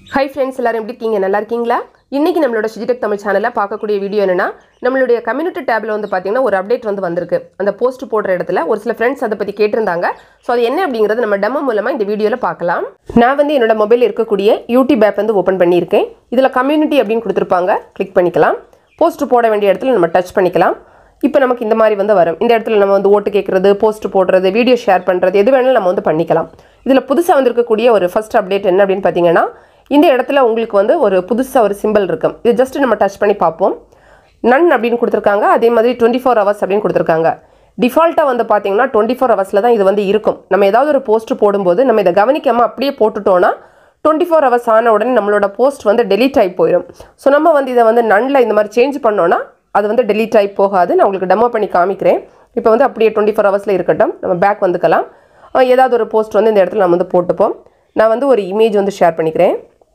hi friends எல்லாரும் எப்படி இருக்கீங்க நல்லா இருக்கீங்களா இன்னைக்கு நம்மளோட டிஜிடெக் தமிழ் சேனலில் பார்க்கக்கூடிய வீடியோ என்னன்னா நம்மளுடைய கம்யூனிட்டி டேப்ல வந்து பார்த்தீங்கன்னா ஒரு அப்டேட் வந்து வந்திருக்கு அந்த போஸ்ட் போடுற இடத்துல ஒரு சில ஃப்ரெண்ட்ஸ் அதை பற்றி கேட்டிருந்தாங்க ஸோ அது என்ன அப்படிங்கிறது நம்ம டெமோ மூலமாக இந்த வீடியோவில் பார்க்கலாம் நான் வந்து என்னோட மொபைல் இருக்கக்கூடிய யூடியூப் ஆப் வந்து ஓப்பன் பண்ணியிருக்கேன் இதில் கம்யூனிட்டி அப்படின்னு கொடுத்துருப்பாங்க கிளிக் பண்ணிக்கலாம் போஸ்ட் போட வேண்டிய இடத்துல நம்ம டச் பண்ணிக்கலாம் இப்போ நமக்கு இந்த மாதிரி வந்து வரும் இந்த இடத்துல நம்ம வந்து ஓட்டு கேட்குறது போஸ்ட் போடுறது வீடியோ ஷேர் பண்ணுறது எது வேணாலும் நம்ம வந்து பண்ணிக்கலாம் இதில் புதுசாக வந்திருக்கக்கூடிய ஒரு ஃபர்ஸ்ட் அப்டேட் என்ன அப்படின்னு பார்த்தீங்கன்னா இந்த இடத்துல உங்களுக்கு வந்து ஒரு புதுசாக ஒரு சிம்பிள் இருக்கும் இது ஜஸ்ட் நம்ம டச் பண்ணி பார்ப்போம் நன் அப்படின்னு கொடுத்துருக்காங்க அதே மாதிரி டுவெண்ட்டி ஃபோர் ஹவர்ஸ் அப்படின்னு கொடுத்துருக்காங்க டிஃபால்ட்டாக வந்து பார்த்தீங்கன்னா டுவெண்ட்டி ஃபோர் ஹவர்ஸில் தான் இது வந்து இருக்கும் நம்ம ஏதாவது ஒரு போஸ்ட் போடும்போது நம்ம இதை கவனிக்காமல் அப்படியே போட்டுட்டோன்னா டுவெண்ட்டி ஃபோர் ஹவர்ஸ் ஆன உடனே நம்மளோட போஸ்ட் வந்து டெலீட் ஆகி போயிடும் ஸோ நம்ம வந்து இதை வந்து நன்னில் இந்த மாதிரி சேஞ்ச் பண்ணோன்னா அது வந்து டெலீட் ஆகி போகாது நான் உங்களுக்கு டெமோ பண்ணி காமிக்கிறேன் இப்போ வந்து அப்படியே டுவெண்ட்டி ஃபோர் ஹவர்ஸில் இருக்கட்டும் நம்ம பேக் வந்துக்கலாம் அஹ் ஏதாவது ஒரு போஸ்ட் வந்து இந்த இடத்துல நம்ம வந்து போட்டுப்போம் நான் வந்து ஒரு இமேஜ் வந்து ஷேர் பண்ணிக்கிறேன்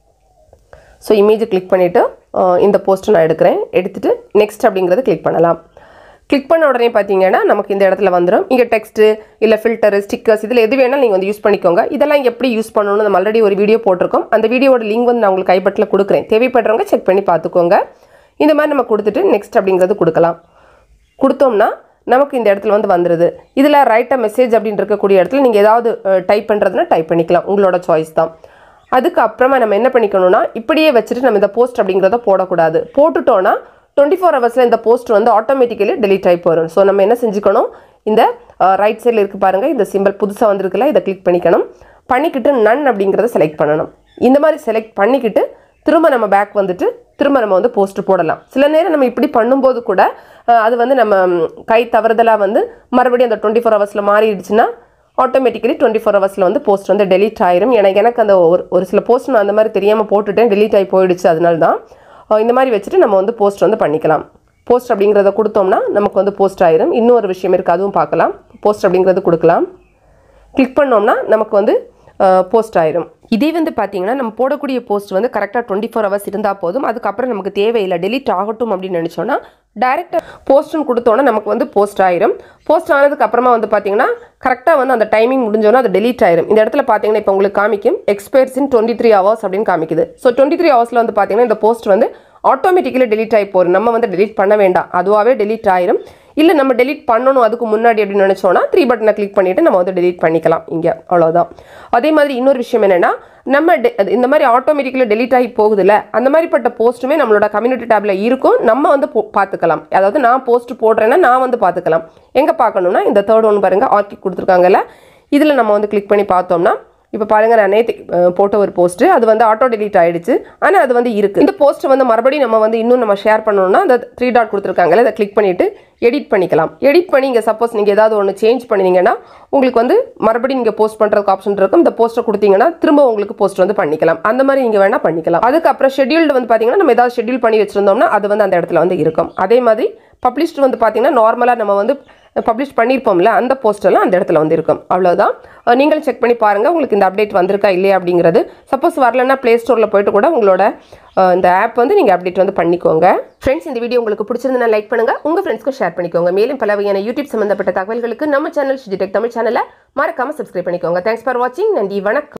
ஸோ இமேஜை கிளிக் பண்ணிவிட்டு இந்த போஸ்ட்டு நான் எடுக்கிறேன் எடுத்துகிட்டு நெக்ஸ்ட் அப்படிங்கிறத கிளிக் பண்ணலாம் கிளிக் பண்ண உடனே பார்த்தீங்கன்னா நமக்கு இந்த இடத்துல வந்துடும் இங்கே டெக்ஸ்ட்டு இல்லை ஃபில்டர் ஸ்டிக்கர்ஸ் இதில் எது வேணாலும் நீங்கள் வந்து யூஸ் பண்ணிக்கோங்க இதெல்லாம் எப்படி யூஸ் பண்ணணும்னு நம்ம ஆல்ரெடி ஒரு வீடியோ போட்டிருக்கோம் அந்த வீடியோட லிங்க் வந்து நான் உங்களுக்கு கைப்பற்றில் கொடுக்குறேன் தேவைப்படுறவங்க செக் பண்ணி பார்த்துக்கோங்க இந்த மாதிரி நம்ம கொடுத்துட்டு நெக்ஸ்ட் அப்படிங்கிறது கொடுக்கலாம் கொடுத்தோம்னா நமக்கு இந்த இடத்துல வந்து வந்துடுது இதில் ரைட் அ மெசேஜ் அப்படின்னு இருக்கக்கூடிய இடத்துல நீங்கள் ஏதாவது டைப் பண்ணுறதுனா டைப் பண்ணிக்கலாம் உங்களோட சாய்ஸ் தான் அதுக்கு அப்புறமா நம்ம என்ன பண்ணிக்கணும்னா இப்படியே வச்சுட்டு நம்ம இந்த போஸ்ட் அப்படிங்கிறத போடக்கூடாது போட்டுட்டோன்னா டுவெண்ட்டி ஃபோர் ஹவர்ஸில் இந்த போஸ்ட் வந்து ஆட்டோமேட்டிக்கலி டெலீட் ஆகி போயிடும் ஸோ நம்ம என்ன செஞ்சுக்கணும் இந்த ரைட் சைடில் இருக்கு பாருங்கள் இந்த சிம்பிள் புதுசாக வந்திருக்குல்ல இதை கிளிக் பண்ணிக்கணும் பண்ணிக்கிட்டு நன் அப்படிங்கிறத செலக்ட் பண்ணணும் இந்த மாதிரி செலக்ட் பண்ணிக்கிட்டு திரும்ப நம்ம பேக் வந்துட்டு திரும்ப நம்ம வந்து போஸ்ட் போடலாம் சில நேரம் நம்ம இப்படி பண்ணும்போது கூட அஹ், அது வந்து நம்ம ம், கை தவறுதலாக வந்து மறுபடியும் அந்த டுவெண்ட்டி ஃபோர் ஹவர்ஸில் மாறிடுச்சுன்னா ஆட்டோமேட்டிக்கலி டுவெண்ட்டி ஃபோர் ஹவர்ஸில் வந்து போஸ்ட் வந்து டெலீட் ஆயிரும் எனக்கு எனக்கு அந்த ஒரு ஒரு சில போஸ்ட் நான் அந்த மாதிரி தெரியாமல் போட்டுட்டேன் டெலீட் ஆகி போயிடுச்சு அதனால தான் அஹ், இந்த மாதிரி வச்சுட்டு நம்ம வந்து போஸ்ட் வந்து பண்ணிக்கலாம் போஸ்ட் அப்படிங்கிறத கொடுத்தோம்னா நமக்கு வந்து போஸ்ட் ஆயிரும் இன்னும் ஒரு விஷயம் இருக்குது அதுவும் பார்க்கலாம் போஸ்ட் அப்படிங்கிறது கொடுக்கலாம் கிளிக் பண்ணோம்னா நமக்கு வந்து போஸ்ட் ஆயிரும் இதே வந்து பார்த்தீங்கன்னா நம்ம போடக்கூடிய போஸ்ட் வந்து கரெக்டாக டுவெண்ட்டி ஃபோர் ஹவர்ஸ் இருந்தால் போதும் அதுக்கப்புறம் நமக்கு தேவையில்லை டெலிட் ஆகட்டும் அப்படின்னு நினச்சோன்னா டேரெக்டாக போஸ்ட்னு கொடுத்தோன்னா நமக்கு வந்து போஸ்ட் ஆயிரும் போஸ்ட் ஆனதுக்கு அப்புறமா வந்து பார்த்தீங்கன்னா கரெக்டாக வந்து அந்த டைமிங் முடிஞ்சோன்னா அது டெலிட் ஆயிரும் இந்த இடத்துல பார்த்தீங்கன்னா இப்போ உங்களுக்கு காமிக்கும் expires in twenty three hours அப்படின்னு காமிக்குது ஸோ டுவெண்ட்டி த்ரீ ஹவர்ஸில் வந்து பார்த்தீங்கன்னா இந்த போஸ்ட் வந்து ஆட்டோமேட்டிக்கலி டெலிட் ஆகி போகும் நம்ம வந்து டெலிட் பண்ண வேண்டாம் அதுவாகவே டெலிட் ஆயிரும் இல்லை நம்ம டெலிட் பண்ணணும் அதுக்கு முன்னாடி அப்படின்னு நினச்சோன்னா த்ரீ பட்டனை கிளிக் பண்ணிவிட்டு நம்ம வந்து டெலிட் பண்ணிக்கலாம் இங்கே அவ்வளோதான் அதே மாதிரி இன்னொரு விஷயம் என்னென்னா நம்ம de- அது இந்த மாதிரி ஆட்டோமேட்டிக்கலி டெலிட் ஆகி போகுதுல்ல அந்த மாதிரிப்பட்ட போஸ்ட்டுமே நம்மளோட கம்யூனிட்டி டேப்பில் இருக்கும் நம்ம வந்து போ- பார்த்துக்கலாம் அதாவது நான் போஸ்ட் போடுறேன்னா நான் வந்து பார்த்துக்கலாம் எங்கே பார்க்கணுன்னா இந்த தேர்ட் ஒன் பாருங்கள் ஆர்கிட் கொடுத்துருக்காங்கல்ல இதில் நம்ம வந்து கிளிக் பண்ணி பார்த்தோம்னா இப்போ பாருங்க நான் நேற்று போட்ட ஒரு போஸ்ட்டு அது வந்து ஆட்டோ டெலீட் ஆயிடுச்சு ஆனால் அது வந்து இருக்குது இந்த போஸ்ட்டை வந்து மறுபடியும் நம்ம வந்து இன்னும் நம்ம ஷேர் பண்ணணும்னா அந்த த்ரீ டாட் கொடுத்துருக்காங்கல்ல அதை கிளிக் பண்ணிவிட்டு எடிட் பண்ணிக்கலாம் எடிட் பண்ணி இங்கே சப்போஸ் நீங்கள் ஏதாவது ஒன்று சேஞ்ச் பண்ணினீங்கன்னா உங்களுக்கு வந்து மறுபடியும் நீங்கள் போஸ்ட் பண்ணுறதுக்கு ஆப்ஷன் இருக்கும் இந்த போஸ்ட்டை கொடுத்தீங்கன்னா திரும்ப உங்களுக்கு போஸ்ட் வந்து பண்ணிக்கலாம் அந்த மாதிரி நீங்கள் வேணால் பண்ணிக்கலாம் அதுக்கப்புறம் ஷெட்யூல்டு வந்து பார்த்தீங்கன்னா நம்ம ஏதாவது ஷெட்யூல் பண்ணி வச்சுருந்தோம்னா அது வந்து அந்த இடத்துல வந்து இருக்கும் அதே மாதிரி பப்ளிஷ்டு வந்து பார்த்தீங்கன்னா நார்மலாக நம்ம வந்து பப்ளிஷ் பண்ணியிருப்போம்ல அந்த போஸ்டெல்லாம் அந்த இடத்துல வந்து இருக்கும் அவ்வளோதான் அஹ் நீங்களும் செக் பண்ணி பாருங்கள் உங்களுக்கு இந்த அப்டேட் வந்திருக்கா இல்லையா அப்படிங்கிறது சப்போஸ் வரலன்னா ப்ளே ஸ்டோரில் போயிட்டு கூட உங்களோட அஹ், இந்த ஆப் வந்து நீங்கள் அப்டேட் வந்து பண்ணிக்கோங்க ஃப்ரெண்ட்ஸ் இந்த வீடியோ உங்களுக்கு பிடிச்சிருந்தா லைக் பண்ணுங்கள் உங்கள் ஃப்ரெண்ட்ஸ்க்கு ஷேர் பண்ணிக்கோங்க மேலும் பல வகையான யூடியூப் சம்மந்தப்பட்ட தகவல்களுக்கு நம்ம சேனல் டிஜிடெக் தமிழ் சேனலை மறக்காமல் சப்ஸ்கிரைப் பண்ணிக்கோங்க தேங்க்ஸ் ஃபார் வாட்சிங் நன்றி வணக்கம்